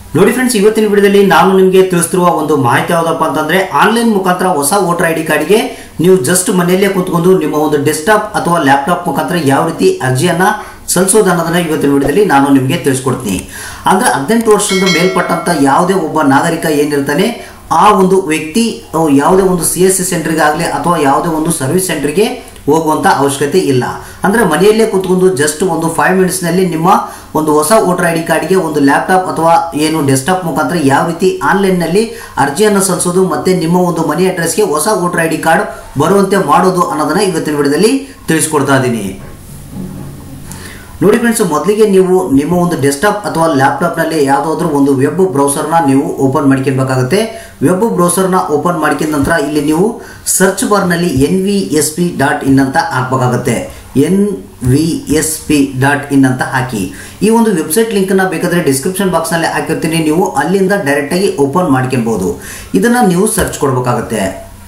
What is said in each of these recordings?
ನೋಡಿ ಫ್ರೆಂಡ್ಸ್ ಇವತ್ತಿನ ವಿಡಿಯೋದಲ್ಲಿ ನಾನು ನಿಮಗೆ ತಿಳಿಸ್ತಿರುವ ಒಂದು ಮಾಹಿತಿ ಯಾವುದಪ್ಪ ಅಂತಂದ್ರೆ ಆನ್ಲೈನ್ ಮುಖಾಂತರ ಹೊಸ ವೋಟರ್ ಐ ಡಿ ಕಾರ್ಡ್ಗೆ ನೀವು ಜಸ್ಟ್ ಮನೆಯಲ್ಲೇ ಕೂತ್ಕೊಂಡು ನಿಮ್ಮ ಒಂದು ಡೆಸ್ಕ್ಟಾಪ್ ಅಥವಾ ಲ್ಯಾಪ್ಟಾಪ್ ಮುಖಾಂತರ ಯಾವ ರೀತಿ ಅರ್ಜಿಯನ್ನ ಸಲ್ಲಿಸೋದು ಅನ್ನೋದನ್ನ ಇವತ್ತಿನ ವಿಡಿಯೋದಲ್ಲಿ ನಾನು ನಿಮಗೆ ತಿಳಿಸ್ಕೊಡ್ತೀನಿ ಅಂದ್ರೆ ಹದಿನೆಂಟು ವರ್ಷದಿಂದ ಮೇಲ್ಪಟ್ಟಂತ ಯಾವುದೇ ಒಬ್ಬ ನಾಗರಿಕ ಏನಿರ್ತಾನೆ ಆ ಒಂದು ವ್ಯಕ್ತಿ ಅಹ್, ಯಾವುದೇ ಒಂದು ಸಿ ಎಸ್ ಸಿ ಸೆಂಟರ್ಗೆ ಆಗಲಿ ಅಥವಾ ಯಾವುದೇ ಒಂದು ಸರ್ವಿಸ್ ಸೆಂಟರ್ಗೆ ಹೋಗುವಂತ ಅವಶ್ಯಕತೆ ಇಲ್ಲ ಅಂದ್ರೆ ಮನೆಯಲ್ಲೇ ಕೂತ್ಕೊಂಡು ಜಸ್ಟ್ ಒಂದು ಫೈವ್ ಮಿನಿಟ್ಸ್ನಲ್ಲಿ ನಿಮ್ಮ ಒಂದು ಹೊಸ ವೋಟರ್ ಐ ಡಿ ಕಾರ್ಡ್ಗೆ ಒಂದು ಲ್ಯಾಪ್ಟಾಪ್ ಅಥವಾ ಏನು ಡೆಸ್ಕ್ಟಾಪ್ ಮುಖಾಂತರ ಯಾವ ರೀತಿ ಆನ್ಲೈನ್ನಲ್ಲಿ ಅರ್ಜಿಯನ್ನು ಸಲ್ಲಿಸೋದು ಮತ್ತೆ ನಿಮ್ಮ ಒಂದು ಮನೆ ಅಡ್ರೆಸ್ಗೆ ಹೊಸ ವೋಟರ್ ಐ ಡಿ ಕಾರ್ಡ್ ಬರುವಂತೆ ಮಾಡೋದು ಅನ್ನೋದನ್ನ ಇವತ್ತಿನ ವಿಡಿಯೋದಲ್ಲಿ ತಿಳಿಸ್ಕೊಡ್ತಾ ಇದ್ದೀನಿ ನೋಡಿ ಫ್ರೆಂಡ್ಸ್ ಮೊದಲಿಗೆ ನೀವು ನಿಮ್ಮ ಒಂದು ಡೆಸ್ಕ್ಟಾಪ್ ಅಥವಾ ಲ್ಯಾಪ್ಟಾಪ್ನಲ್ಲಿ ಯಾವುದಾದ್ರೂ ಒಂದು ವೆಬ್ ಬ್ರೌಸರ್ನ ನೀವು ಓಪನ್ ಮಾಡ್ಕೊಳ್ಬೇಕಾಗುತ್ತೆ ವೆಬ್ ಬ್ರೌಸರ್ನ ಓಪನ್ ಮಾಡ್ಕೊಂಡ ನಂತರ ಇಲ್ಲಿ ನೀವು ಸರ್ಚ್ ಬಾರ್ನಲ್ಲಿ N V S P dot in ಅಂತ ಹಾಕಬೇಕಾಗುತ್ತೆ N V S P dot in ಅಂತ ಹಾಕಿ ಈ ಒಂದು ವೆಬ್ಸೈಟ್ ಲಿಂಕನ್ನು ಬೇಕಾದರೆ ಡಿಸ್ಕ್ರಿಪ್ಷನ್ ಬಾಕ್ಸ್ನಲ್ಲಿ ಹಾಕಿರ್ತೀನಿ ನೀವು ಅಲ್ಲಿಂದ ಡೈರೆಕ್ಟಾಗಿ ಓಪನ್ ಮಾಡ್ಕೊಬೋದು ಇದನ್ನು ನೀವು ಸರ್ಚ್ ಕೊಡಬೇಕಾಗುತ್ತೆ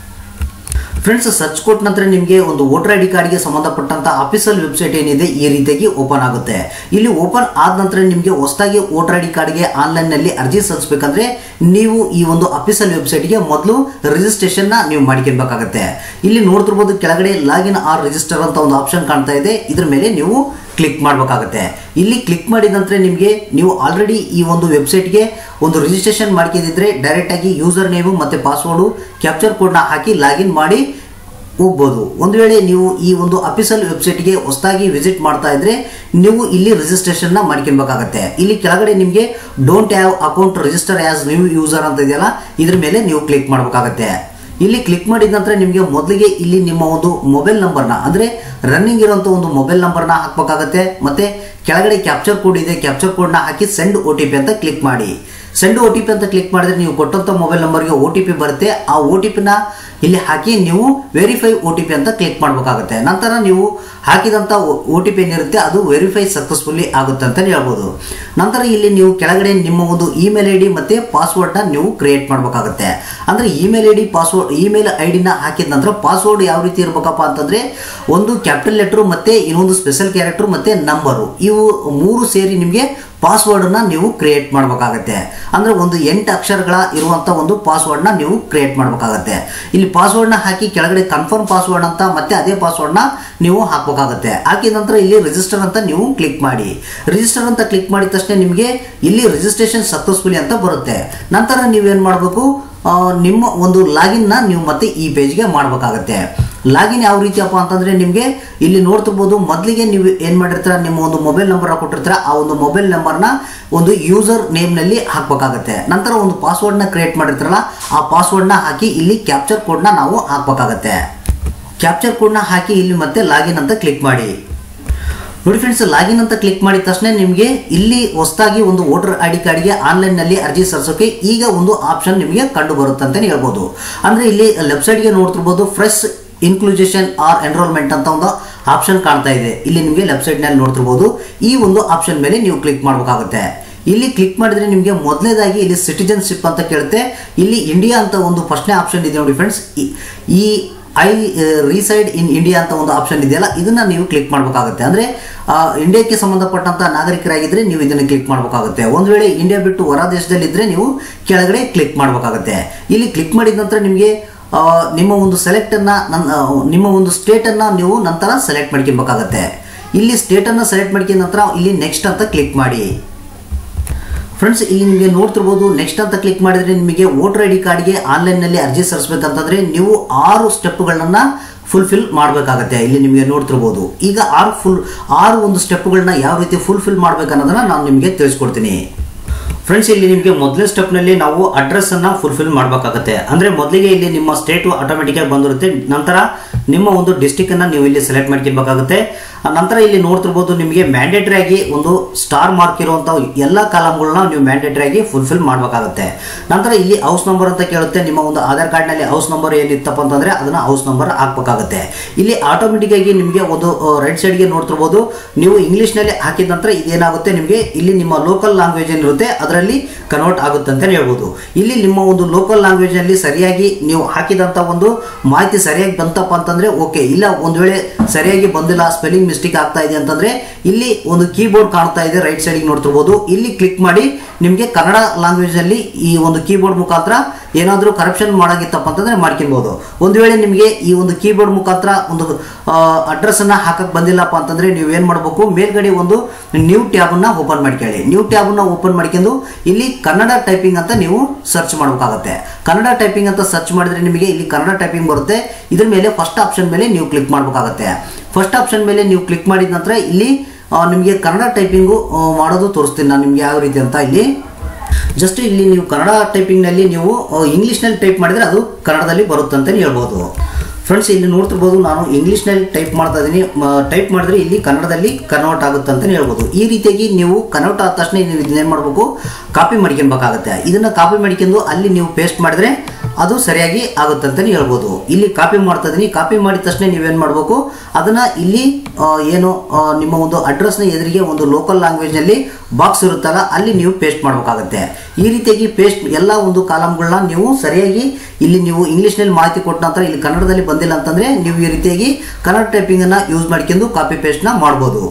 ಫ್ರೆಂಡ್ಸ್ ಸರ್ಚ್ ಕೊಟ್ಟ ನಂತರ ನಿಮಗೆ ಒಂದು ವೋಟರ್ ಐ ಡಿ ಕಾರ್ಡ್ಗೆ ಸಂಬಂಧಪಟ್ಟಂತ ಅಫಿಷಿಯಲ್ ವೆಬ್ಸೈಟ್ ಏನಿದೆ ಈ ರೀತಿಯಾಗಿ ಓಪನ್ ಆಗುತ್ತೆ ಇಲ್ಲಿ ಓಪನ್ ಆದ ನಂತರ ನಿಮಗೆ ಹೊಸದಾಗಿ ವೋಟರ್ ಐ ಡಿ ಕಾರ್ಡ್ಗೆ ಆನ್ಲೈನ್ನಲ್ಲಿ ಅರ್ಜಿ ಸಲ್ಲಿಸಬೇಕಂದ್ರೆ ನೀವು ಈ ಒಂದು ಅಫಿಷಿಯಲ್ ವೆಬ್ಸೈಟ್ಗೆ ಮೊದಲು ರಿಜಿಸ್ಟ್ರೇಷನ್ನ ನೀವು ಮಾಡ್ಕೊಳ್ಬೇಕಾಗತ್ತೆ ಇಲ್ಲಿ ನೋಡ್ತಿರ್ಬೋದು ಕೆಳಗಡೆ ಲಾಗಿನ್ ಆರ್ ರಿಜಿಸ್ಟರ್ ಅಂತ ಒಂದು ಆಪ್ಷನ್ ಕಾಣ್ತಾ ಇದೆ ಇದ್ರ ಮೇಲೆ ನೀವು ಕ್ಲಿಕ್ ಮಾಡಬೇಕಾಗುತ್ತೆ ಇಲ್ಲಿ ಕ್ಲಿಕ್ ಮಾಡಿದ ನಂತರ ನಿಮಗೆ ನೀವು ಆಲ್ರೆಡಿ ಈ ಒಂದು ವೆಬ್ಸೈಟ್ಗೆ ಒಂದು ರಿಜಿಸ್ಟ್ರೇಷನ್ ಮಾಡ್ಕೊಂಡಿದ್ರೆ ಡೈರೆಕ್ಟಾಗಿ ಯೂಸರ್ ನೇಮು ಮತ್ತು ಪಾಸ್ವರ್ಡು ಕ್ಯಾಪ್ಚರ್ ಕೋಡ್ನ ಹಾಕಿ ಲಾಗಿನ್ ಮಾಡಿ ಹೋಗ್ಬೋದು ಒಂದು ವೇಳೆ ನೀವು ಈ ಒಂದು ಅಫಿಷಿಯಲ್ ವೆಬ್ಸೈಟ್ಗೆ ಹೊಸದಾಗಿ ವಿಸಿಟ್ ಮಾಡ್ತಾ ಇದ್ರೆ ನೀವು ಇಲ್ಲಿ ರಿಜಿಸ್ಟ್ರೇಷನ್ನ ಮಾಡ್ಕೊಬೇಕಾಗತ್ತೆ ಇಲ್ಲಿ ಕೆಳಗಡೆ ನಿಮಗೆ don't have account register as new user ಅಂತ ಇದೆಯಲ್ಲ ಇದ್ರ ಮೇಲೆ ನೀವು ಕ್ಲಿಕ್ ಮಾಡಬೇಕಾಗತ್ತೆ ಇಲ್ಲಿ ಕ್ಲಿಕ್ ಮಾಡಿದ ನಂತರ ನಿಮಗೆ ಮೊದಲಿಗೆ ಇಲ್ಲಿ ನಿಮ್ಮ ಒಂದು ಮೊಬೈಲ್ ನಂಬರ್ನ ಅಂದರೆ ರನ್ನಿಂಗ್ ಇರುವಂಥ ಒಂದು ಮೊಬೈಲ್ ನಂಬರ್ನ ಹಾಕಬೇಕಾಗತ್ತೆ ಮತ್ತೆ ಕೆಳಗಡೆ ಕ್ಯಾಪ್ಚರ್ ಕೋಡ್ ಇದೆ ಕ್ಯಾಪ್ಚರ್ ಕೋಡ್ನ ಹಾಕಿ ಸೆಂಡ್ ಒ ಟಿ ಪಿ ಅಂತ ಕ್ಲಿಕ್ ಮಾಡಿ ಸೆಂಡ್ ಒ ಟಿ ಪಿ ಅಂತ ಕ್ಲಿಕ್ ಮಾಡಿದ್ರೆ ನೀವು ಕೊಟ್ಟಂಥ ಮೊಬೈಲ್ ನಂಬರ್ಗೆ ಒ ಟಿ ಪಿ ಬರುತ್ತೆ ಆ ಒ ಟಿ ಪಿನ ಇಲ್ಲಿ ಹಾಕಿ ನೀವು ವೆರಿಫೈ ಒ ಟಿ ಪಿ ಅಂತ ಕ್ಲಿಕ್ ಮಾಡಬೇಕಾಗುತ್ತೆ ನಂತರ ನೀವು ಹಾಕಿದಂಥ ಒ ಟಿ ಪಿ ಏನಿರುತ್ತೆ ಅದು ವೆರಿಫೈ ಸಕ್ಸಸ್ಫುಲ್ಲಿ ಆಗುತ್ತೆ ಅಂತ ಹೇಳ್ಬೋದು ನಂತರ ಇಲ್ಲಿ ನೀವು ಕೆಳಗಡೆ ನಿಮ್ಮ ಒಂದು ಇಮೇಲ್ ಐ ಡಿ ಮತ್ತು ಪಾಸ್ವರ್ಡ್ನ ನೀವು ಕ್ರಿಯೇಟ್ ಮಾಡಬೇಕಾಗುತ್ತೆ ಅಂದರೆ email I D password email I ಡಿನ ಹಾಕಿದ ನಂತರ ಪಾಸ್ವರ್ಡ್ ಯಾವ ರೀತಿ ಇರಬೇಕಪ್ಪ ಅಂತಂದರೆ ಒಂದು ಕ್ಯಾಪಿಟಲ್ ಲೆಟ್ರು ಮತ್ತು ಇನ್ನೊಂದು ಸ್ಪೆಷಲ್ ಕ್ಯಾರೆಕ್ಟರ್ ಮತ್ತು ನಂಬರು ಇವು ಮೂರು ಸೇರಿ ನಿಮಗೆ ಪಾಸ್ವರ್ಡನ್ನ ನೀವು ಕ್ರಿಯೇಟ್ ಮಾಡಬೇಕಾಗತ್ತೆ ಅಂದರೆ ಒಂದು ಎಂಟು ಅಕ್ಷರಗಳ ಇರುವಂಥ ಒಂದು ಪಾಸ್ವರ್ಡ್ನ ನೀವು ಕ್ರಿಯೇಟ್ ಮಾಡಬೇಕಾಗತ್ತೆ ಇಲ್ಲಿ ಪಾಸ್ವರ್ಡ್ನ ಹಾಕಿ ಕೆಳಗಡೆ ಕನ್ಫರ್ಮ್ ಪಾಸ್ವರ್ಡ್ ಅಂತ ಮತ್ತೆ ಅದೇ ಪಾಸ್ವರ್ಡ್ನ ನೀವು ಹಾಕಬೇಕಾಗತ್ತೆ ಹಾಕಿದ ನಂತರ ಇಲ್ಲಿ ರಿಜಿಸ್ಟರ್ ಅಂತ ನೀವು ಕ್ಲಿಕ್ ಮಾಡಿ ರಿಜಿಸ್ಟರ್ ಅಂತ ಕ್ಲಿಕ್ ಮಾಡಿದ ತಕ್ಷಣ ನಿಮಗೆ ಇಲ್ಲಿ ರಿಜಿಸ್ಟ್ರೇಷನ್ ಸಕ್ಸಸ್ಫುಲಿ ಅಂತ ಬರುತ್ತೆ ನಂತರ ನೀವೇನು ಮಾಡಬೇಕು ಆ, ನಿಮ್ಮ ಒಂದು ಲಾಗಿನ್ನ ನೀವು ಮತ್ತೆ ಈ ಪೇಜ್ಗೆ ಮಾಡಬೇಕಾಗತ್ತೆ ಲಾಗಿನ್ ಯಾವ ರೀತಿಯಪ್ಪ ಅಂತಂದ್ರೆ ನಿಮಗೆ ಇಲ್ಲಿ ನೋಡ್ತಿರ್ಬೋದು ಮೊದಲಿಗೆ ನೀವು ಏನು ಮಾಡಿರ್ತೀರ ನಿಮ್ಮ ಒಂದು ಮೊಬೈಲ್ ನಂಬರ್ ಕೊಟ್ಟಿರ್ತೀರ ಆ ಒಂದು ಮೊಬೈಲ್ ನಂಬರ್ನ ಒಂದು ಯೂಸರ್ ನೇಮ್ನಲ್ಲಿ ಹಾಕಬೇಕಾಗತ್ತೆ ನಂತರ ಒಂದು ಪಾಸ್ವರ್ಡ್ನ ಕ್ರಿಯೇಟ್ ಮಾಡಿರ್ತೀರಲ್ಲ ಆ ಪಾಸ್ವರ್ಡ್ನ ಹಾಕಿ ಇಲ್ಲಿ ಕ್ಯಾಪ್ಚರ್ ಕೋಡ್ನ ನಾವು ಹಾಕಬೇಕಾಗತ್ತೆ ಕ್ಯಾಪ್ಚರ್ ಕೋಡ್ನ ಹಾಕಿ ಇಲ್ಲಿ ಮತ್ತೆ ಲಾಗಿನ್ ಅಂತ ಕ್ಲಿಕ್ ಮಾಡಿ ನೋಡಿ ಫ್ರೆಂಡ್ಸ್ ಲಾಗಿನ್ ಅಂತ ಕ್ಲಿಕ್ ಮಾಡಿದ ತಕ್ಷಣ ನಿಮಗೆ ಇಲ್ಲಿ ಹೊಸದಾಗಿ ಒಂದು ವೋಟರ್ ಐ ಡಿ ಕಾರ್ಡ್ಗೆ ಆನ್ಲೈನ್ನಲ್ಲಿ ಅರ್ಜಿ ಸಲ್ಲಿಸೋಕೆ ಈಗ ಒಂದು ಆಪ್ಷನ್ ನಿಮಗೆ ಕಂಡು ಬರುತ್ತೆ ಅಂತಲೇ ಹೇಳ್ಬೋದು ಅಂದರೆ ಇಲ್ಲಿ ಲೆಫ್ಟ್ ಸೈಡ್ಗೆ ನೋಡ್ತಿರ್ಬೋದು ಫ್ರೆಶ್ ಇನ್ಕ್ಲೂಜೇಷನ್ ಆರ್ ಎನ್ರೋಲ್ಮೆಂಟ್ ಅಂತ ಒಂದು ಆಪ್ಷನ್ ಕಾಣ್ತಾ ಇದೆ ಇಲ್ಲಿ ನಿಮಗೆ ಲೆಫ್ಟ್ ಸೈಡ್ನಲ್ಲಿ ನೋಡ್ತಿರ್ಬೋದು ಈ ಒಂದು ಆಪ್ಷನ್ ಮೇಲೆ ನೀವು ಕ್ಲಿಕ್ ಮಾಡಬೇಕಾಗುತ್ತೆ ಇಲ್ಲಿ ಕ್ಲಿಕ್ ಮಾಡಿದ್ರೆ ನಿಮಗೆ ಮೊದಲನೇದಾಗಿ ಇಲ್ಲಿ ಸಿಟಿಜನ್ಶಿಪ್ ಅಂತ ಕೇಳುತ್ತೆ ಇಲ್ಲಿ ಇಂಡಿಯಾ ಅಂತ ಒಂದು ಫಸ್ಟ್ನೇ ಆಪ್ಷನ್ ಇದೆ ನೋಡಿ ಫ್ರೆಂಡ್ಸ್ ಈ ಐ ರೀಸೈಡ್ ಇನ್ ಇಂಡಿಯಾ ಅಂತ ಒಂದು ಆಪ್ಷನ್ ಇದೆಯಲ್ಲ ಇದನ್ನ ನೀವು ಕ್ಲಿಕ್ ಮಾಡಬೇಕಾಗುತ್ತೆ ಅಂದರೆ ಇಂಡಿಯಾಕ್ಕೆ ಸಂಬಂಧಪಟ್ಟಂತ ನಾಗರಿಕರಾಗಿದ್ದರೆ ನೀವು ಇದನ್ನು ಕ್ಲಿಕ್ ಮಾಡಬೇಕಾಗುತ್ತೆ ಒಂದು ವೇಳೆ ಇಂಡಿಯಾ ಬಿಟ್ಟು ಹೊರ ದೇಶದಲ್ಲಿದ್ದರೆ ನೀವು ಕೆಳಗಡೆ ಕ್ಲಿಕ್ ಮಾಡಬೇಕಾಗುತ್ತೆ ಇಲ್ಲಿ ಕ್ಲಿಕ್ ಮಾಡಿದ ನಂತರ ನಿಮಗೆ ಆ, ನಿಮ್ಮ ಒಂದು ಸೆಲೆಕ್ಟನ್ನು ನನ್ನ ನಿಮ್ಮ ಒಂದು ಸ್ಟೇಟನ್ನು ನೀವು ನಂತರ ಸೆಲೆಕ್ಟ್ ಮಾಡ್ಕೊಬೇಕಾಗತ್ತೆ ಇಲ್ಲಿ ಸ್ಟೇಟನ್ನು ಸೆಲೆಕ್ಟ್ ಮಾಡ್ಕೊಂಡ ನಂತರ ಇಲ್ಲಿ ನೆಕ್ಸ್ಟ್ ಅಂತ ಕ್ಲಿಕ್ ಮಾಡಿ ಫ್ರೆಂಡ್ಸ್ ಇಲ್ಲಿ ನಿಮಗೆ ನೋಡ್ತಿರ್ಬೋದು ನೆಕ್ಸ್ಟ್ ಅಂತ ಕ್ಲಿಕ್ ಮಾಡಿದ್ರೆ ನಿಮಗೆ ವೋಟರ್ ಐ ಡಿ ಕಾರ್ಡ್ಗೆ ಆನ್ಲೈನ್ನಲ್ಲಿ ಅರ್ಜಿ ಸಲ್ಲಿಸಬೇಕಂತಂದ್ರೆ ನೀವು ಆರು ಸ್ಟೆಪ್ಗಳನ್ನ ಫುಲ್ಫಿಲ್ ಮಾಡಬೇಕಾಗತ್ತೆ ಇಲ್ಲಿ ನಿಮಗೆ ನೋಡ್ತಿರ್ಬೋದು ಈಗ ಆರು ಫುಲ್ ಆರು ಒಂದು ಸ್ಟೆಪ್ಗಳನ್ನ ಯಾವ ರೀತಿ ಫುಲ್ಫಿಲ್ ಮಾಡ್ಬೇಕನ್ನೋದನ್ನ ನಾನು ನಿಮಗೆ ತಿಳಿಸ್ಕೊಡ್ತೀನಿ ಫ್ರೆಂಡ್ಸ್ ಇಲ್ಲಿ ನಿಮಗೆ ಮೊದಲನೇ ಸ್ಟೆಪ್ನಲ್ಲಿ ನಾವು ಅಡ್ರೆಸ್ ಅನ್ನ ಫುಲ್ಫಿಲ್ ಮಾಡಬೇಕಾಗತ್ತೆ ಅಂದ್ರೆ ಮೊದಲಿಗೆ ಇಲ್ಲಿ ನಿಮ್ಮ ಸ್ಟೇಟು ಆಟೋಮೆಟಿಕ್ ಆಗಿ ಬಂದಿರುತ್ತೆ ನಂತರ ನಿಮ್ಮ ಒಂದು ಡಿಸ್ಟಿಕ್ ಅನ್ನ ನೀವು ಇಲ್ಲಿ ಸೆಲೆಕ್ಟ್ ಮಾಡ್ಕೊಬೇಕಾಗುತ್ತೆ ಆ ನಂತರ ಇಲ್ಲಿ ನೋಡ್ತಿರ್ಬೋದು ನಿಮಗೆ ಮ್ಯಾಂಡೇಟರಿ ಆಗಿ ಒಂದು ಸ್ಟಾರ್ ಮಾರ್ಕ್ ಇರುವಂಥ ಎಲ್ಲ ಕಾಲಮ್ಗಳನ್ನ ನೀವು ಮ್ಯಾಂಡೇಟರಿ ಆಗಿ ಫುಲ್ಫಿಲ್ ಮಾಡಬೇಕಾಗುತ್ತೆ ನಂತರ ಇಲ್ಲಿ ಹೌಸ್ ನಂಬರ್ ಅಂತ ಕೇಳುತ್ತೆ ನಿಮ್ಮ ಒಂದು ಆಧಾರ್ ಕಾರ್ಡ್ನಲ್ಲಿ ಹೌಸ್ ನಂಬರ್ ಏನಿತ್ತಪ್ಪ ಅಂತಂದ್ರೆ ಅದನ್ನ ಹೌಸ್ ನಂಬರ್ ಹಾಕ್ಬೇಕಾಗುತ್ತೆ ಇಲ್ಲಿ ಆಟೋಮೆಟಿಕ್ ಆಗಿ ನಿಮಗೆ ಒಂದು ರೈಟ್ ಸೈಡ್ಗೆ ನೋಡ್ತಿರ್ಬೋದು ನೀವು ಇಂಗ್ಲೀಷ್ನಲ್ಲಿ ಹಾಕಿದ ನಂತರ ಇದೇನಾಗುತ್ತೆ ನಿಮಗೆ ಇಲ್ಲಿ ನಿಮ್ಮ ಲೋಕಲ್ ಲ್ಯಾಂಗ್ವೇಜ್ ಏನಿರುತ್ತೆ ಅದರಲ್ಲಿ ಕನ್ವರ್ಟ್ ಆಗುತ್ತೆ ಅಂತಲೇ ಹೇಳ್ಬೋದು ಇಲ್ಲಿ ನಿಮ್ಮ ಒಂದು ಲೋಕಲ್ ಲ್ಯಾಂಗ್ವೇಜ್ನಲ್ಲಿ ಸರಿಯಾಗಿ ನೀವು ಹಾಕಿದಂಥ ಒಂದು ಮಾಹಿತಿ ಸರಿಯಾಗಿ ಬಂತಪ್ಪ ಅಂತಂದ್ರೆ ಓಕೆ ಇಲ್ಲ ಒಂದು ವೇಳೆ ಸರಿಯಾಗಿ ಬಂದಿಲ್ಲ ಸ್ಪೆಲ್ಲಿಂಗ್ ಮಿಸ್ಟೇಕ್ ಆಗ್ತಾ ಇದೆ ಅಂತಂದ್ರೆ ಇಲ್ಲಿ ಒಂದು ಕೀಬೋರ್ಡ್ ಕಾಣ್ತಾ ಇದೆ ರೈಟ್ ಸೈಡ್ಗೆ ನೋಡ್ತಿರ್ಬೋದು ಇಲ್ಲಿ ಕ್ಲಿಕ್ ಮಾಡಿ ನಿಮಗೆ ಕನ್ನಡ ಲ್ಯಾಂಗ್ವೇಜ್ ಅಲ್ಲಿ ಈ ಒಂದು ಕೀಬೋರ್ಡ್ ಮುಖಾಂತರ ಏನಾದರೂ ಕರಪ್ಷನ್ ಮಾಡಾಗಿತ್ತಪ್ಪ ಅಂತಂದ್ರೆ ಮಾಡ್ಕೊಬಹುದು ಒಂದು ವೇಳೆ ನಿಮಗೆ ಈ ಒಂದು ಕೀಬೋರ್ಡ್ ಮುಖಾಂತರ ಒಂದು ಅಡ್ರೆಸ್ ಅನ್ನ ಹಾಕಕ್ ಬಂದಿಲ್ಲಪ್ಪ ಅಂತಂದ್ರೆ ನೀವು ಏನ್ ಮಾಡಬೇಕು ಮೇಲ್ಗಡೆ ಒಂದು ನ್ಯೂ ಟ್ಯಾಬ್ ಅನ್ನ ಓಪನ್ ಮಾಡ್ಕೊಳ್ಳಿ ನ್ಯೂ ಟ್ಯಾಬ್ ಅನ್ನ ಓಪನ್ ಮಾಡ್ಕೊಂಡು ಇಲ್ಲಿ ಕನ್ನಡ ಟೈಪಿಂಗ್ ಅಂತ ನೀವು ಸರ್ಚ್ ಮಾಡಬೇಕಾಗುತ್ತೆ ಕನ್ನಡ ಟೈಪಿಂಗ್ ಅಂತ ಸರ್ಚ್ ಮಾಡಿದ್ರೆ ನಿಮಗೆ ಇಲ್ಲಿ ಕನ್ನಡ ಟೈಪಿಂಗ್ ಬರುತ್ತೆ ಇದ್ರ ಮೇಲೆ ಫಸ್ಟ್ ಆಪ್ಷನ್ ಮೇಲೆ ನೀವು ಕ್ಲಿಕ್ ಮಾಡಬೇಕಾಗುತ್ತೆ ಫಸ್ಟ್ ಆಪ್ಷನ್ ಮೇಲೆ ನೀವು ಕ್ಲಿಕ್ ಮಾಡಿದ ನಂತರ ಇಲ್ಲಿ ಆ, ನಿಮಗೆ ಕನ್ನಡ ಟೈಪಿಂಗು ಆ, ಮಾಡೋದು ತೋರಿಸ್ತೀನಿ ನಾನು ನಿಮ್ಗೆ ಯಾವ ರೀತಿ ಅಂತ ಇಲ್ಲಿ ಜಸ್ಟ್ ಇಲ್ಲಿ ನೀವು ಕನ್ನಡ ಟೈಪಿಂಗ್ನಲ್ಲಿ ನೀವು ಇಂಗ್ಲೀಷ್ನಲ್ಲಿ ಟೈಪ್ ಮಾಡಿದರೆ ಅದು ಕನ್ನಡದಲ್ಲಿ ಬರುತ್ತೆ ಅಂತಲೇ ಹೇಳ್ಬೋದು ಫ್ರೆಂಡ್ಸ್ ಇಲ್ಲಿ ನೋಡ್ತಿರ್ಬೋದು ನಾನು ಇಂಗ್ಲೀಷ್ನಲ್ಲಿ ಟೈಪ್ ಮಾಡ್ತಾ ಇದ್ದೀನಿ ಟೈಪ್ ಮಾಡಿದ್ರೆ ಇಲ್ಲಿ ಕನ್ನಡದಲ್ಲಿ ಕನ್ವರ್ಟ್ ಆಗುತ್ತೆ ಅಂತಲೇ ಹೇಳ್ಬೋದು ಈ ರೀತಿಯಾಗಿ ನೀವು ಕನ್ವರ್ಟ್ ಆದ ತಕ್ಷಣ ನೀವು ಇದನ್ನೇನು ಮಾಡಬೇಕು ಕಾಪಿ ಮಾಡ್ಕೊಬೇಕಾಗುತ್ತೆ ಇದನ್ನು ಕಾಪಿ ಮಾಡ್ಕೊಂಡು ಅಲ್ಲಿ ನೀವು ಪೇಸ್ಟ್ ಮಾಡಿದ್ರೆ ಅದು ಸರಿಯಾಗಿ ಆಗುತ್ತೆ ಅಂತಲೇ ಹೇಳ್ಬೋದು ಇಲ್ಲಿ ಕಾಪಿ ಮಾಡ್ತಾ ಇದ್ದೀನಿ ಕಾಪಿ ಮಾಡಿದ ತಕ್ಷಣ ನೀವೇನು ಮಾಡಬೇಕು ಅದನ್ನು ಇಲ್ಲಿ ಆ, ಏನು ಆ, ನಿಮ್ಮ ಒಂದು ಅಡ್ರೆಸ್ನ ಎದುರಿಗೆ ಒಂದು ಲೋಕಲ್ ಲ್ಯಾಂಗ್ವೇಜ್ನಲ್ಲಿ ಬಾಕ್ಸ್ ಇರುತ್ತಲ್ಲ ಅಲ್ಲಿ ನೀವು ಪೇಸ್ಟ್ ಮಾಡಬೇಕಾಗುತ್ತೆ ಈ ರೀತಿಯಾಗಿ ಪೇಸ್ಟ್ ಎಲ್ಲ ಒಂದು ಕಾಲಮ್ಗಳನ್ನ ನೀವು ಸರಿಯಾಗಿ ಇಲ್ಲಿ ನೀವು ಇಂಗ್ಲೀಷ್ನಲ್ಲಿ ಮಾಹಿತಿ ಕೊಟ್ಟ ನಂತರ ಇಲ್ಲಿ ಕನ್ನಡದಲ್ಲಿ ಬಂದಿಲ್ಲ ಅಂತಂದರೆ ನೀವು ಈ ರೀತಿಯಾಗಿ ಕನ್ನಡ ಟೈಪಿಂಗನ್ನು ಯೂಸ್ ಮಾಡ್ಕೊಂಡು ಕಾಪಿ ಪೇಸ್ಟ್ನ ಮಾಡ್ಬೋದು